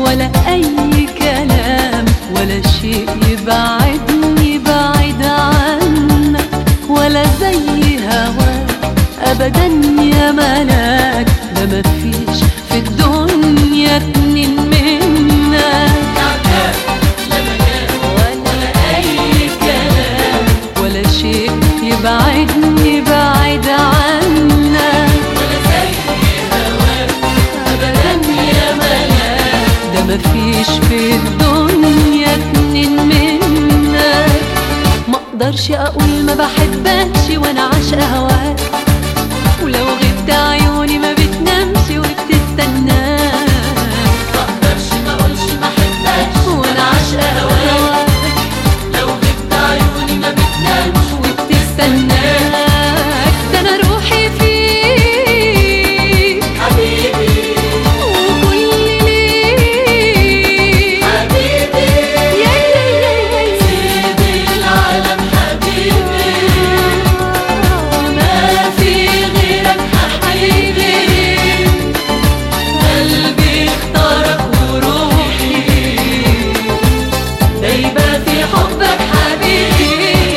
ولا أي كلام ولا شيء يبعدني بعيد عنك ولا زي هواك أبدا يا ملاك ده مفيش في الدنيا اتنين منك ولا أي كلام ولا شيء يبعدني بعيد عنك أبدا يا ملاك ده مفيش في الدنيا اتنين منك ما اقدرش اقول ما بحبكش وانا عاشقه هواك ولو غبت عيوني ما بتنامش وبتستناك مقدرش مقولش بحبكش وانا عاشقه هواك لو غبت عيوني ما بتنامش وبتستناك ده انا روحي فيك حبيبي وكل ليك حبيبي يا يا يا يا سيدي العالم حبيبي ما في غيرك حبيبي قلبي اختارك وروحي دايبة في حبك حبيبي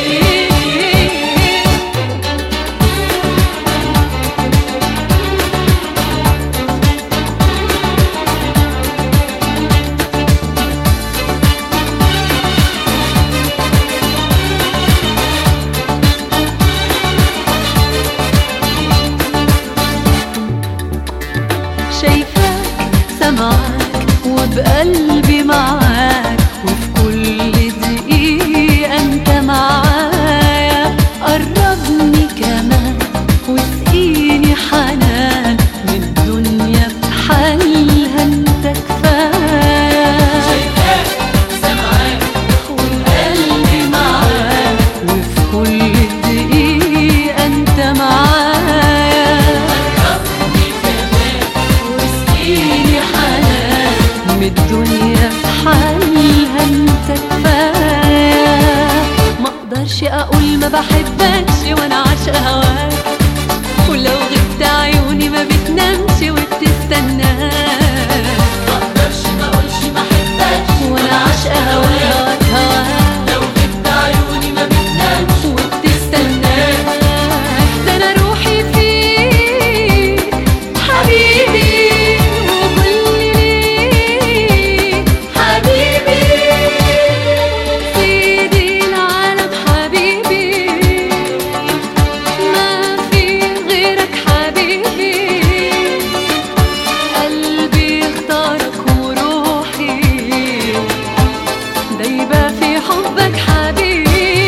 شايفاك سامعاك وبقلبي معاك وفي كل دقيقة انت معايا قربني كمان واسقيني حنان من الدنيا بحالها انت كفاية شايفاك سامعاك وقلبي معاك وفي كل دقيقة انت معايا ربني كمان واسقيني حنان من الدنيا في حالها انت كفاية ما اقدرش اقول ما بحبكش وانا عاشقة هواك ولو غبت عيوني ما بتنامش وبتستناك مقدرش مقولش بحبكش وانا عاشقة هواك هواك لو غبت عيوني ما بتنامش وبتستناك ده انا روحي فيك حبيبي وكل ليك حبيبي سيدي العالم حبيبي ما في غيرك حبيبي قلبي اختارك وروحي دايبة في حبك حبيبي